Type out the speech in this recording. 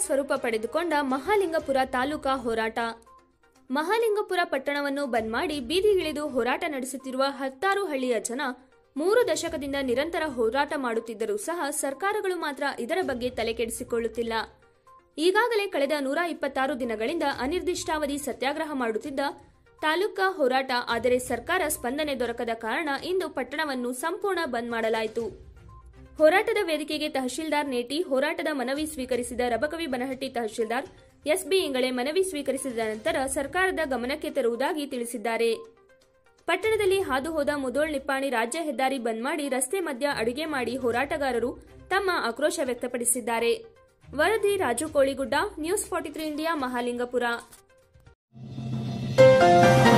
ಸ್ವರೂಪ ಪಡೆದುಕೊಂಡ ಮಹಾಲಿಂಗಪುರ ತಾಲೂಕಾ ಹೋರಾಟ ಮಹಾಲಿಂಗಪುರ ಪಟ್ಟಣವನ್ನು ಬಂದ್ ಮಾಡಿ ಬೀದಿಗಿಳಿದು ಹೋರಾಟ ನಡೆಸುತ್ತಿರುವ ಹತ್ತಾರು ಹಳ್ಳಿಯ ಜನ ಮೂರು ದಶಕದಿಂದ ನಿರಂತರ ಹೋರಾಟ ಮಾಡುತ್ತಿದ್ದರೂ ಸಹ ಸರ್ಕಾರಗಳು ಮಾತ್ರ ಇದರ ಬಗ್ಗೆ ತಲೆಕೆಡಿಸಿಕೊಳ್ಳುತ್ತಿಲ್ಲ ಈಗಾಗಲೇ ಕಳೆದ ನೂರ ಇಪ್ಪತ್ತಾರು ದಿನಗಳಿಂದ ಅನಿರ್ದಿಷ್ಟಾವಧಿ ಸತ್ಯಾಗ್ರಹ ಮಾಡುತ್ತಿದ್ದ ತಾಲೂಕಾ ಹೋರಾಟ ಆದರೆ ಸರ್ಕಾರ ಸ್ಪಂದನೆ ದೊರಕದ ಕಾರಣ ಇಂದು ಪಟ್ಟಣವನ್ನು ಸಂಪೂರ್ಣ ಬಂದ್ ಮಾಡಲಾಯಿತು ಹೋರಾಟದ ವೇದಿಕೆಗೆ ತಹಶೀಲ್ದಾರ್ ನೇಟಿ ಹೋರಾಟದ ಮನವಿ ಸ್ವೀಕರಿಸಿದ ರಬಕವಿ ಬನಹಟ್ಟಿ ತಹಶೀಲ್ದಾರ್ ಎಸ್ಬಿ ಇಂಗಳೆ ಮನವಿ ಸ್ವೀಕರಿಸಿದ ನಂತರ ಸರ್ಕಾರದ ಗಮನಕ್ಕೆ ತರುವುದಾಗಿ ತಿಳಿಸಿದ್ದಾರೆ ಪಟ್ಟಣದಲ್ಲಿ ಹಾದು ಹೋದ ಮುದೋಳ್ ನಿಪ್ಪಾಣಿ ರಾಜ್ಯ ಹೆದ್ದಾರಿ ಬಂದ್ ಮಾಡಿ ರಸ್ತೆ ಮಧ್ಯ ಅಡುಗೆ ಮಾಡಿ ಹೋರಾಟಗಾರರು ತಮ್ಮ ಆಕ್ರೋಶ ವ್ಯಕ್ತಪಡಿಸಿದ್ದಾರೆ ವರದಿ Raju Koligudda news forty three India Mahalingapura